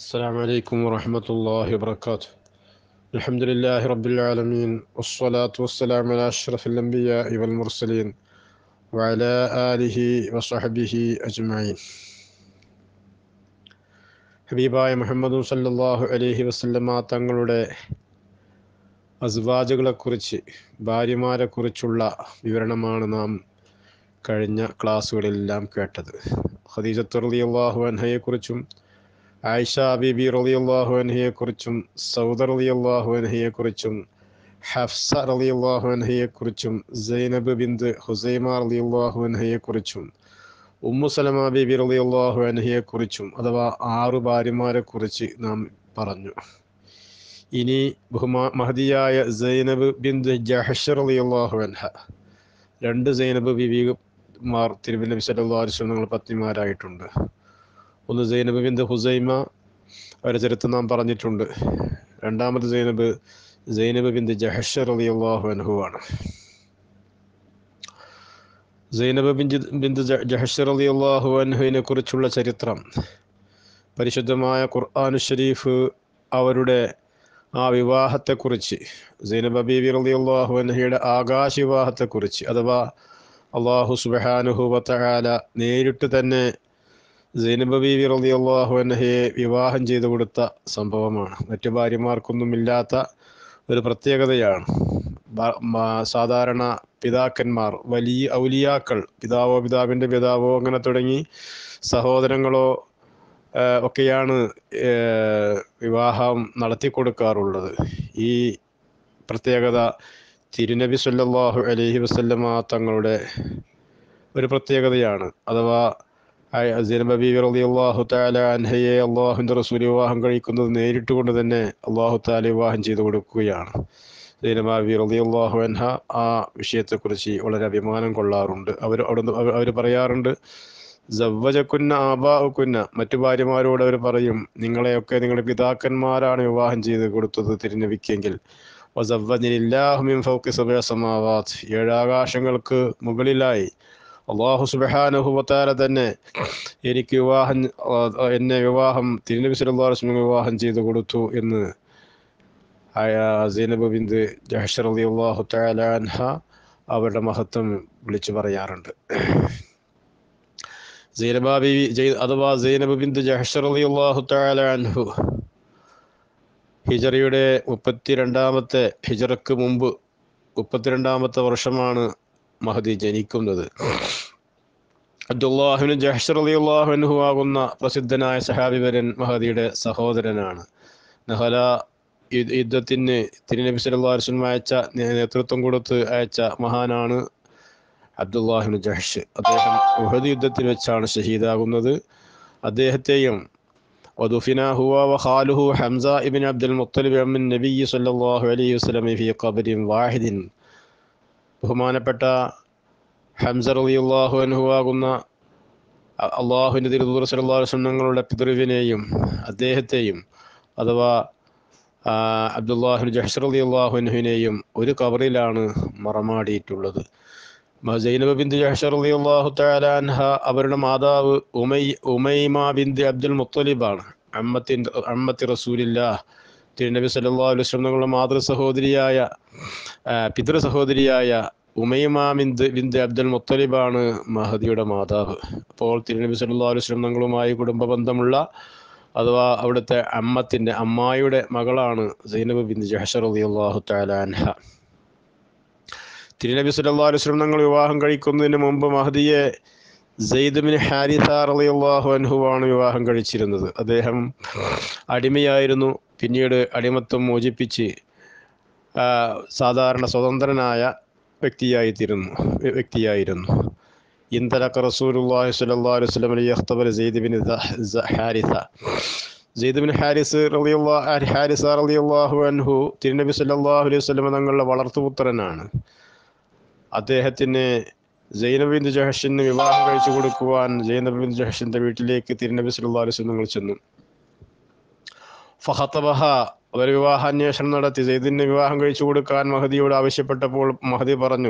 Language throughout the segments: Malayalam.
السلام عليكم ورحمة الله وبركاته الحمد لله رب العالمين والصلاة والسلام على أشرف الأنبياء والمرسلين وعلى آله وصحبه أجمعين ഹബീബായ മുഹമ്മദ് സല്ലല്ലാഹു അലൈഹി വസല്ലമ തങ്ങളുടെ അസ്വാജുകളെക്കുറിച്ച് ഭാര്യമാരെക്കുറിച്ചുള്ള വിവരണമാണ് നാം കഴിഞ്ഞ ക്ലാസ്സുകളിലെല്ലാം കേട്ടത് ഖദീജത്ത് റളിയല്ലാഹു അൻഹയെക്കുറിച്ചും ആയിഷ ബീബി റളിയല്ലാഹു അൻഹയെക്കുറിച്ചും സൗദ റളിയല്ലാഹു അൻഹയെക്കുറിച്ചും ഹഫ്സ റളിയല്ലാഹു അൻഹയെക്കുറിച്ചും സൈനബ് ബിന്ത് ഹുസൈമ റളിയല്ലാഹു അൻഹയെക്കുറിച്ചും ഉമ്മു സലമ ബീബി റളിയല്ലാഹു അൻഹയെക്കുറിച്ചും അഥവാ ആറു ഭാര്യമാരെക്കുറിച്ച് നാം പറഞ്ഞു ഇനി ബഹുമാ മഹദിയായ സൈനബ് ബിന്ത് ജഹഷ് റളിയല്ലാഹു അൻഹ രണ്ട് സൈനബ് ബിബിമാർ തിരുവനന്തപുരം സല്ലല്ലാഹു അലൈഹി വസല്ലം നിങ്ങൾ പത്നിമാരായിട്ടുണ്ട് ഒന്ന് സൈനബ് ബിന്ത് ഹുസൈമ അവരുടെ ചരിത്രം നാം പറഞ്ഞിട്ടുണ്ട് രണ്ടാമത് സൈനബ് സൈനബ് ബിന്ത് ജഹഷ് റളിയല്ലാഹു അൻഹു ആണ് സൈനബ് ബിന്ത് ബിന്ത് ജഹഷ് റളിയല്ലാഹു അൻഹുവിനെ കുറിച്ചുള്ള ചരിത്രം പരിശുദ്ധമായ ഖുർആാനു ഷരീഫ് അവരുടെ ആ വിവാഹത്തെക്കുറിച്ച് സൈനബ ബീബി റളിയല്ലാഹു അൻഹയുടെ ആകാശ വിവാഹത്തെക്കുറിച്ച് അഥവാ അള്ളാഹു സുബ്ഹാനഹു വതആല നേരിട്ട് തന്നെ സൈനബ ബീബി റളിയല്ലാഹു അൻഹയെ വിവാഹം ചെയ്തു കൊടുത്ത സംഭവമാണ് മറ്റു ഭാര്യമാർക്കൊന്നുമില്ലാത്ത ഒരു പ്രത്യേകതയാണ് സാധാരണ പിതാക്കന്മാർ വലിയ ഔലിയാക്കൾ പിതാവോ പിതാവിൻ്റെ പിതാവോ അങ്ങനെ തുടങ്ങി സഹോദരങ്ങളോ ഒക്കെയാണ് വിവാഹം നടത്തി കൊടുക്കാറുള്ളത് ഈ പ്രത്യേകത തിരുനബി സല്ലല്ലാഹു അലൈഹി വസല്ലമ തങ്ങളുടെ ഒരു പ്രത്യേകതയാണ് അഥവാ സൈനബി റളിയല്ലാഹു തആല അൻഹയെ അള്ളാഹുവിൻ്റെ റസൂൽ വിവാഹം കഴിക്കുന്നത് നേരിട്ട് കൊണ്ട് തന്നെ അള്ളാഹു താല വിവാഹം ചെയ്തു കൊടുക്കുകയാണ് സൈനബി റളിയല്ലാഹു അൻഹ ആ വിഷയത്തെക്കുറിച്ച് വളരെ അഭിമാനം കൊള്ളാറുണ്ട് അവർ അവിടെ അവർ പറയാറുണ്ട് ജവ്വജക്കുന്ന ആബാവുക്കുന്ന മറ്റു ഭാര്യമാരോട് അവർ പറയും നിങ്ങളെയൊക്കെ നിങ്ങളുടെ പിതാക്കന്മാരാണ് വിവാഹം ചെയ്ത് കൊടുത്തത് തിരുനബിക്കെങ്കിൽ സമാവാത്ത് ഏഴാകാശങ്ങൾക്ക് മുകളിലായി അള്ളാഹു സുബാനുഹുവത്താര തന്നെ എനിക്ക് വിവാഹം എന്നെ വിവാഹം തിരുനബി സല്ലാസ്ലം വിവാഹം ചെയ്തു കൊടുത്തു എന്ന് സൈനബ് ബിന്ദ് ജഹഷർ അലി അള്ളാഹു തലാൻഹ അവരുടെ മഹത്വം വിളിച്ചു പറയാറുണ്ട് സൈനബ ബിബി അഥവാ സൈനബ് ബിന്ദ് ജഹഷർ അലി അള്ളാഹു തലാൻഹു ഹിജറയുടെ മുപ്പത്തിരണ്ടാമത്തെ ഹിജറക്ക് മുമ്പ് മുപ്പത്തിരണ്ടാമത്തെ വർഷമാണ് മഹദി ജനിക്കുന്നത് അബ്ദുല്ലാഹിന് ജഹ്ഷർ അലി അള്ളാഹുനഹു ആകുന്ന പ്രസിദ്ധനായ സഹാബിവരൻ മഹദിയുടെ സഹോദരനാണ് നഹല യുദ്ധത്തിന് തിരുനബി സല്ലാസ്ലം അയച്ച നേതൃത്വം കൊടുത്ത് അയച്ച മഹാനാണ് അബ്ദുല്ലാഹിന് ജഹ്ഷ് അദ്ദേഹം ഉഹദ് യുദ്ധത്തിൽ വെച്ചാണ് ഷഹീദാകുന്നത് അദ്ദേഹത്തെയും ودفنا هو وخاله حمزة ابن عبد المطلب من النبي صلى الله عليه وسلم في قبر واحد ബഹുമാനപ്പെട്ട ഹംസ റളിയല്ലാഹു അൻഹു ആകുന്ന അള്ളാഹുവിൻ്റെ തിരുദൂർ സല്ലാസ്ലം തങ്ങളുടെ പിതൃവിനെയും അദ്ദേഹത്തെയും അഥവാ അബ്ദുല്ലാഹു ജഹ്ഷർ അലി അള്ളാഹുവിനെയും ഒരു കവറിലാണ് മറമാടിയിട്ടുള്ളത് സൈനബ് ബിന്ദ് ജഹ്ഷർ അലി അള്ളാഹു തലാൻഹ അവരുടെ മാതാവ് ഉമൈ ഉമൈമ ബിന്ദ് അബ്ദുൽ മുത്തലിബാണ് അമ്മത്തിൻ അമ്മത്തി റസൂലില്ല തിരുനബി സല്ലാ അലൈഹി വസ്ലം തങ്ങളുടെ മാതൃ സഹോദരിയായ പിതൃ സഹോദരിയായ ഉമൈമ ബിന്ദ് ബിന്ദ് അബ്ദുൽ മുത്തലിബാണ് മഹദിയുടെ മാതാവ് അപ്പോൾ തിരുനബി സല്ലാ അലൈഹി വസ്ലം തങ്ങളുമായി കുടുംബ ബന്ധമുള്ള അഥവാ അവിടുത്തെ അമ്മത്തിൻ്റെ അമ്മായിയുടെ മകളാണ് സൈനബ് ബിന്ദ് ജഹഷർ അലി അള്ളാഹു തലാൻഹ തിരുനബി സല്ലാ അലൈഹി വസ്ലം തങ്ങൾ വിവാഹം കഴിക്കുന്നതിന് മുമ്പ് മഹദിയെ സെയ്ദ് ഹാരിസ റളിയല്ലാഹു അൻഹുവാണ് വിവാഹം കഴിച്ചിരുന്നത് അദ്ദേഹം അടിമയായിരുന്നു പിന്നീട് അടിമത്വം മോചിപ്പിച്ച് സാധാരണ സ്വതന്ത്രനായ വ്യക്തിയായി തീരുന്നു വ്യക്തിയായിരുന്നു ഇന്തലക്ക റസൂലുള്ളാഹി സ്വല്ലല്ലാഹു അലൈഹി വസല്ലം യഖ്തബർ Zaid bin Haritha Zaid bin Haris റളിയല്ലാഹു ഹാരിസ റളിയല്ലാഹു അൻഹു തിരുനബി സല്ലല്ലാഹു അലൈഹി വസല്ലം തങ്ങളുടെ വളർത്തുപുത്രനാണ് അദ്ദേഹത്തിന് ജൈനബ് ബിൻ ജഹഷിന് വിവാഹം കഴിച്ചു കൊടുക്കുവാൻ ജൈനബ് ബിൻ ജഹഷിന്റെ വീട്ടിലേക്ക് തിരുനബി സല്ലല്ലാഹു അലൈഹി വസല്ലം ചെന്നു ഫഹത്തബഹ അവർ വിവാഹാന്വേഷണം നടത്തി സെയ്ദിന് വിവാഹം കഴിച്ചു കൊടുക്കാൻ മഹദിയോട് ആവശ്യപ്പെട്ടപ്പോൾ മഹദി പറഞ്ഞു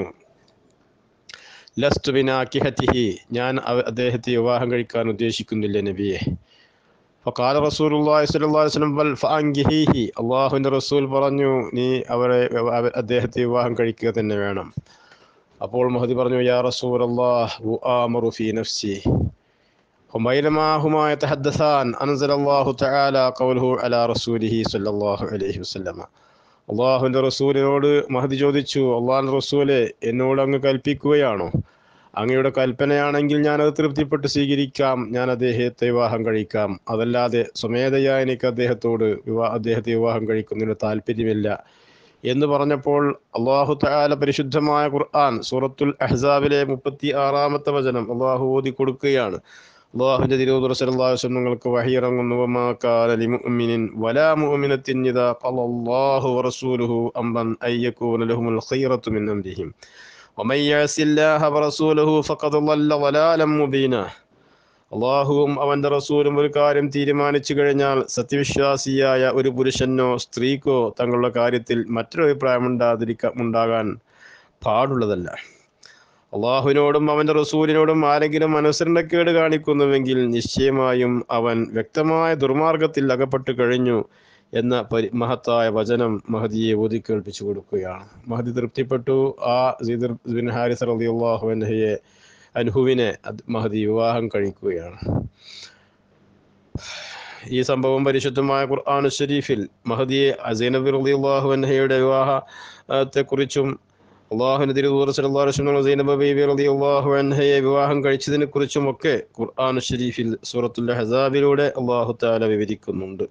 ലസ്തു ബിനാക്കിഹത്തിഹി ഞാൻ അദ്ദേഹത്തെ വിവാഹം കഴിക്കാൻ ഉദ്ദേശിക്കുന്നില്ല നബിയെ ഫക്കാല റസൂലുള്ളാഹി സ്വല്ലല്ലാഹു അലൈഹി വസല്ലം ബൽ ഫഅൻകിഹീഹി അള്ളാഹുവിൻ്റെ റസൂൽ പറഞ്ഞു നീ അവരെ അവ- അദ്ദേഹത്തെ വിവാഹം കഴിക്കുക തന്നെ വേണം അപ്പോൾ മഹദി പറഞ്ഞു യാ റസൂലല്ലാഹ് ഉആമറു ഫീ നഫ്സി وبينما هما يتحدثان أنزل الله تعالى قوله على رسوله صلى الله عليه وسلم അള്ളാഹുവിൻ്റെ റസൂലിനോട് മഹദി ചോദിച്ചു അള്ളാഹുൻ്റെ റസൂലെ എന്നോട് അങ്ങ് കൽപ്പിക്കുകയാണോ അങ്ങയുടെ കൽപ്പനയാണെങ്കിൽ ഞാനത് തൃപ്തിപ്പെട്ട് സ്വീകരിക്കാം ഞാൻ അദ്ദേഹത്തെ വിവാഹം കഴിക്കാം അതല്ലാതെ സ്വമേധയാ എനിക്ക് അദ്ദേഹത്തോട് വിവാഹ അദ്ദേഹത്തെ വിവാഹം കഴിക്കുന്നതിന് താല്പര്യമില്ല എന്ന് പറഞ്ഞപ്പോൾ അള്ളാഹു തആല പരിശുദ്ധമായ ഖുർആൻ സൂറത്തുൽ അഹ്സാബിലെ മുപ്പത്തി ആറാമത്തെ വചനം അള്ളാഹു ഓതി കൊടുക്കുകയാണ് അള്ളാഹുവിന്റെ തിരുവതുർ സല്ലല്ലാഹു നിങ്ങൾക്ക് വഹിയിറങ്ങുന്നു വമാ കാന ലിമുഅ്മിനിൻ വലാ മുഅ്മിനത്തിൻ ഇദാ ഖലല്ലാഹു വറസൂലുഹു അംറൻ അയ്യകൂന ലഹുമുൽ ഖൈറത്തു മിൻ അംരിഹിം വമൻ യഅസില്ലാഹ വറസൂലുഹു ഫഖദ് ളല്ല ളലാലൻ മുബീന അള്ളാഹുവും അവന്റെ റസൂലും ഒരു കാര്യം തീരുമാനിച്ചു കഴിഞ്ഞാൽ സത്യവിശ്വാസിയായ ഒരു പുരുഷനോ സ്ത്രീക്കോ തങ്ങളുടെ കാര്യത്തിൽ മറ്റൊരു അഭിപ്രായം ഉണ്ടാതിരിക്ക ഉണ്ടാകാൻ പാടുള്ളതല്ല അള്ളാഹുവിനോടും അവന്റെ റസൂലിനോടും ആരെങ്കിലും അനുസരണക്കേട് കാണിക്കുന്നുവെങ്കിൽ നിശ്ചയമായും അവൻ വ്യക്തമായ ദുർമാർഗത്തിൽ അകപ്പെട്ടു കഴിഞ്ഞു എന്ന പരി മഹത്തായ വചനം മഹദിയെ ഓതി കേൾപ്പിച്ചു കൊടുക്കുകയാണ് മഹദി തൃപ്തിപ്പെട്ടു ആ സീദർ ബിൻ ഹാരിസ് റളിയല്ലാഹു അൻഹയെ അൻഹുവിനെ അത് മഹദി വിവാഹം കഴിക്കുകയാണ് ഈ സംഭവം പരിശുദ്ധമായ ഖുർആൻ ഷരീഫിൽ മഹദിയെ അസൈനബി റളിയല്ലാഹു അൻഹയുടെ വിവാഹത്തെക്കുറിച്ചും അള്ളാഹുവിന്റെ തിരുവൂർ സല്ലല്ലാഹു സൈനബ ബീബി റളിയല്ലാഹു അൻഹയെ വിവാഹം കഴിച്ചതിനെ കുറിച്ചും ഒക്കെ ഖുർആൻ ഷരീഫിൽ സൂറത്തുൽ ഹസാബിലൂടെ അള്ളാഹു താല വിവരിക്കുന്നുണ്ട്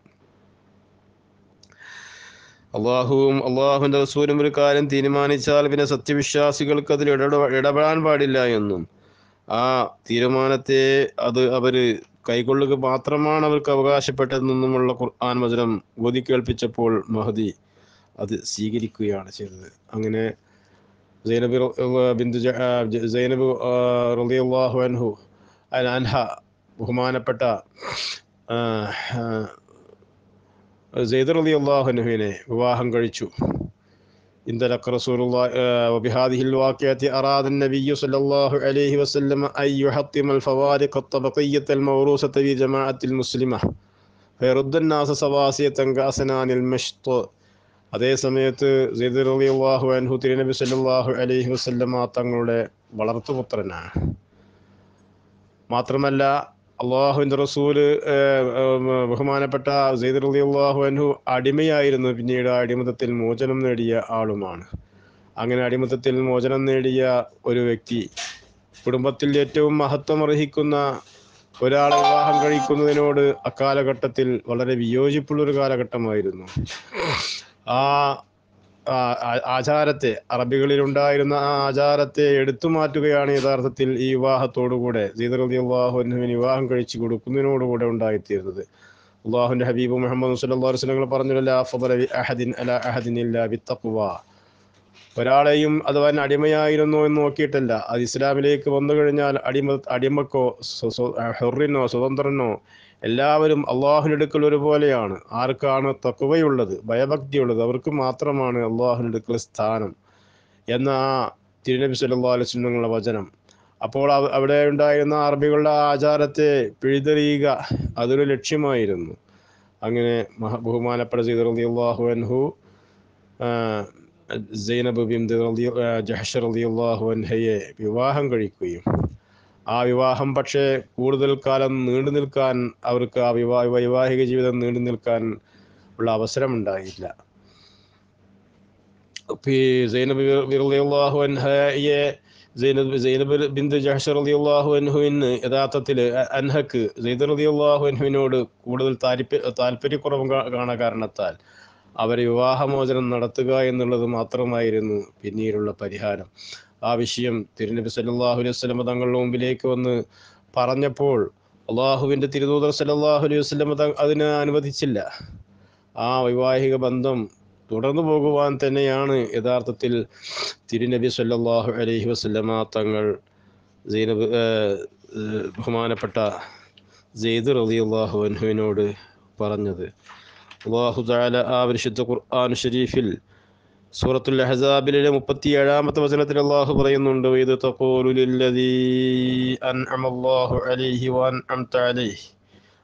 അള്ളാഹുവും അള്ളാഹുവിന്റെ റസൂലും ഒരു കാര്യം തീരുമാനിച്ചാൽ പിന്നെ സത്യവിശ്വാസികൾക്ക് അതിൽ ഇടപെട ഇടപെടാൻ പാടില്ല എന്നും ആ തീരുമാനത്തെ അത് അവര് കൈക്കൊള്ളുക മാത്രമാണ് അവർക്ക് അവകാശപ്പെട്ടതെന്നുമുള്ള ഖുർആൻ വചനം ഓതി കേൾപ്പിച്ചപ്പോൾ മഹദി അത് സ്വീകരിക്കുകയാണ് ചെയ്തത് അങ്ങനെ സൈനബ് റ- ബിന്ദു ജ- ആ, ജ- സൈനബ് ആ, റളിയല്ലാഹു അൻഹു അൻ- അൻഹ ബഹുമാനപ്പെട്ട ആ, ആ, സെയ്ദ് റളിയല്ലാഹു അൻഹുവിനെ വിവാഹം കഴിച്ചു انطلق رسول الله آه، وبهذه الواقعة أراد النبي صلى الله عليه وسلم أن يحطم الفوارق الطبقية الموروثة في جماعة المسلمة فيرد الناس سواسية كأسنان المشط അതേ സമയത്ത് സെയ്ദ് റളിയല്ലാഹു അൻഹു തിരുനബി സല്ലല്ലാഹു അലൈഹി വസല്ലമ തങ്ങളുടെ വളർത്തുപുത്രനാണ് മാത്രമല്ല അള്ളാഹുവിൻ്റെ റസൂല് ഏഹ്, ഏഹ്, ബഹുമാനപ്പെട്ട സെയ്ദ് റളിയല്ലാഹു അൻഹു അടിമയായിരുന്നു പിന്നീട് ആ അടിമത്തത്തിൽ മോചനം നേടിയ ആളുമാണ് അങ്ങനെ അടിമത്തത്തിൽ മോചനം നേടിയ ഒരു വ്യക്തി കുടുംബത്തിൽ ഏറ്റവും മഹത്വം അർഹിക്കുന്ന ഒരാളെ വിവാഹം കഴിക്കുന്നതിനോട് അക്കാലഘട്ടത്തിൽ വളരെ വിയോജിപ്പുള്ളൊരു കാലഘട്ടമായിരുന്നു ആ ആ ആ- ആചാരത്തെ അറബികളിൽ ഉണ്ടായിരുന്ന ആ ആചാരത്തെ എടുത്തു മാറ്റുകയാണ് യഥാർത്ഥത്തിൽ ഈ വിവാഹത്തോടുകൂടെ അള്ളാഹുവിന് വിവാഹം കഴിച്ചു കൊടുക്കുന്നതിനോടുകൂടെ ഉണ്ടായിത്തീരുന്നത് അള്ളാഹുന്റെ ഹബീബ് മുഹമ്മദ് സല്ലല്ലാഹു അലൈഹി വസല്ലം പറഞ്ഞില്ല ഫദല ബി അഹദിൻ അലാ അഹദിൻ ഇല്ലാ ബിത്തഖ്വ ഒരാളെയും അഥവാ അടിമയായിരുന്നോ എന്ന് നോക്കിയിട്ടല്ല അത് ഇസ്ലാമിലേക്ക് വന്നു കഴിഞ്ഞാൽ അടിമ അടിമക്കോ സ്വ- സ്വ- ഹുറിനോ സ്വതന്ത്രനോ എല്ലാവരും അള്ളാഹുനെടുക്കൽ ഒരുപോലെയാണ് ആർക്കാണ് തക്കുവയുള്ളത് ഭയഭക്തിയുള്ളത് അവർക്ക് മാത്രമാണ് അള്ളാഹുനെടുക്കൽ സ്ഥാനം എന്ന ആ തിരുനബി സല്ലല്ലാഹു അലൈഹി വസല്ലമയുടെ വചനം അപ്പോൾ അവ- അവിടെ ഉണ്ടായിരുന്ന അറബികളുടെ ആ ആചാരത്തെ പിഴുതെറിയുക അതൊരു ലക്ഷ്യമായിരുന്നു അങ്ങനെ മഹ ബഹുമാനപ്പെട്ട സീദ് റളിയല്ലാഹു അൻഹു ആ, സൈനബ് ബിന്ത് റളിയ ആ, ജഹ്ഷ റളിയല്ലാഹു അൻഹയെ വിവാഹം കഴിക്കുകയും ആ വിവാഹം പക്ഷേ കൂടുതൽ കാലം നീണ്ടു നിൽക്കാൻ അവർക്ക് ആ വിവാഹ വൈവാഹിക ജീവിതം നീണ്ടു നിൽക്കാൻ ഉള്ള അവസരമുണ്ടായില്ല ഈ സൈനബ് റളിയല്ലാഹു അൻഹയെ സൈനബ് സൈനബ് ബിന്ദു ജഹ്ഷ റളിയല്ലാഹു അൻഹുവിന് യഥാർത്ഥത്തിൽ അൻഹക്ക് സൈദ് റളിയല്ലാഹു അൻഹുവിനോട് കൂടുതൽ താല്പര്യ താല്പര്യക്കുറവ് കാ- കാണാൻ കാരണത്താൽ അവരെ വിവാഹമോചനം നടത്തുക എന്നുള്ളത് മാത്രമായിരുന്നു പിന്നീടുള്ള പരിഹാരം ആ വിഷയം തിരുനബി സല്ലല്ലാഹു അലൈഹി വസല്ലം തങ്ങളുടെ മുമ്പിലേക്ക് വന്ന് പറഞ്ഞപ്പോൾ അള്ളാഹുവിൻ്റെ തിരുദൂതർ സല്ലല്ലാഹു അലൈഹി വസല്ലം ത- അതിന് അനുവദിച്ചില്ല ആ വൈവാഹിക ബന്ധം തുടർന്നു പോകുവാൻ തന്നെയാണ് യഥാർത്ഥത്തിൽ തിരുനബി സല്ലല്ലാഹു അലൈഹി വസല്ലമ തങ്ങൾ സൈനബ് ഏഹ്, ഏഹ്, ബഹുമാനപ്പെട്ട സെയ്ദ് റളിയല്ലാഹു അൻഹുവിനോട് പറഞ്ഞത് അള്ളാഹു തആല ആ പരിശുദ്ധ ഖുർആൻ ഷരീഫിൽ സൂറത്തുൽ അഹ്സാബിലെ മുപ്പത്തി ഏഴാമത്തെ വചനത്തിൽ അള്ളാഹു പറയുന്നുണ്ട് ഇത് തഖൂലു ലില്ലദീ അൻഅമല്ലാഹു അലൈഹി വഅൻഅംത അലൈഹി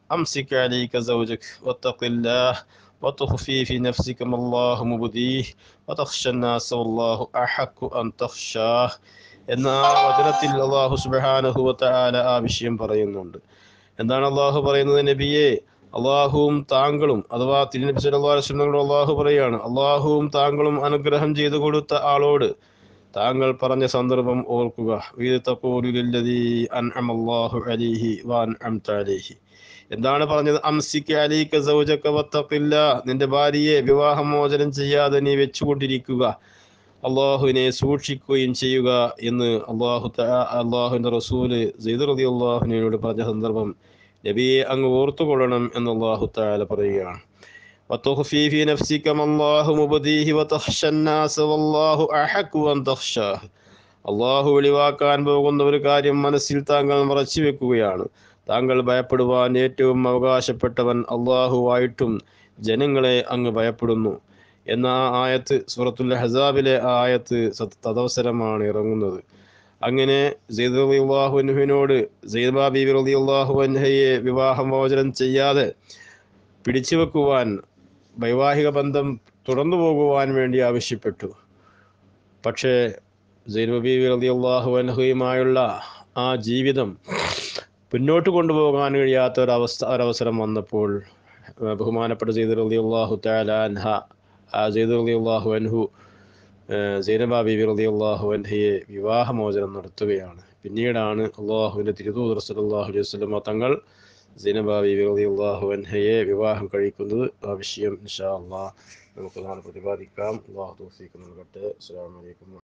أمسك عليك زوجك واتق الله وتخفي في نفسك ما الله مبديه وتخشى الناس والله أحق أن تخشاه എന്ന ആ വചനത്തിൽ അള്ളാഹു സുബ്ഹാനഹു വതആല ആ വിഷയം പറയുന്നുണ്ട് എന്താണ് അള്ളാഹു പറയുന്നത് നബിയെ അള്ളാഹുവും താങ്കളും അഥവാ തിരുനബി സല്ലല്ലാഹു അലൈഹി വസല്ലം അള്ളാഹു പറയാണ് അള്ളാഹുവും താങ്കളും അനുഗ്രഹം ചെയ്തു കൊടുത്ത ആളോട് താങ്കൾ പറഞ്ഞ സന്ദർഭം ഓർക്കുക ഇത് തഖൂലുലില്ലദീ അൻഅമല്ലാഹു അലൈഹി വഅൻഅംത അലൈഹി എന്താണ് പറഞ്ഞത് അംസിക്ക് അലീക സൗജക വത്തഖില്ല നിന്റെ ഭാര്യയെ വിവാഹമോചനം ചെയ്യാതെ നീ വെച്ചുകൊണ്ടിരിക്കുക അള്ളാഹുവിനെ സൂക്ഷിക്കുകയും ചെയ്യുക എന്ന് അള്ളാഹു അള്ളാഹുവിന്റെ റസൂല് സെയ്ദ് റതി അള്ളാഹുവിനോട് പറഞ്ഞ സന്ദർഭം നബിയെ അങ്ങ് ഓർത്തുകൊള്ളണം എന്ന് അള്ളാഹു താല പറയുകയാണ് وتخفي في نفسك ما الله مبديه وتخشى الناس والله أحق أن تخشاه അള്ളാഹു വെളിവാക്കാൻ പോകുന്ന ഒരു കാര്യം മനസ്സിൽ താങ്കൾ മറച്ചു വെക്കുകയാണ് താങ്കൾ ഭയപ്പെടുവാൻ ഏറ്റവും അവകാശപ്പെട്ടവൻ അള്ളാഹുവായിട്ടും ജനങ്ങളെ അങ്ങ് ഭയപ്പെടുന്നു എന്ന ആ ആയത്ത് സൂറത്തുൽ ഹസാബിലെ ആ ആയത്ത് തദവസരമാണ് ഇറങ്ങുന്നത് അങ്ങനെ സെയ്ദ് റലി അള്ളാഹുവിനോട് സെയ്ദ് ബീബി റലി അള്ളാഹുഅൻഹയെ വിവാഹമോചനം ചെയ്യാതെ പിടിച്ചു വെക്കുവാൻ വൈവാഹിക ബന്ധം തുടർന്നു പോകുവാൻ വേണ്ടി ആവശ്യപ്പെട്ടു പക്ഷേ സെയ്ദ് ബീബി റലി അള്ളാഹു അൻഹയുമായുള്ള ആ ജീവിതം മുന്നോട്ട് കൊണ്ടുപോകാൻ കഴിയാത്ത ഒരവസ്ഥ ഒരവസരം വന്നപ്പോൾ ബഹുമാനപ്പെട്ട സെയ്ദ് റലി അള്ളാഹു താലാൻഹ ആ സെയ്ദ് റലി അള്ളാഹു അൻഹു സൈനബ ബീബി റലി അള്ളാഹു അൻഹയെ വിവാഹമോചനം നടത്തുകയാണ് പിന്നീടാണ് അള്ളാഹുവിൻ്റെ തിരുതൂദർ സല്ലാഹു അലൈഹി വസ്ലമ തങ്ങൾ സൈനബ ബീബി റലി അള്ളാഹു അൻഹയെ വിവാഹം കഴിക്കുന്നത് ആ വിഷയം ഇൻഷാ അള്ളാഹ് നമുക്ക് നാളെ പ്രതിപാദിക്കാം അള്ളാഹു തോഫീക്ക് നൽകട്ടെ അസ്സാം വലൈക്കും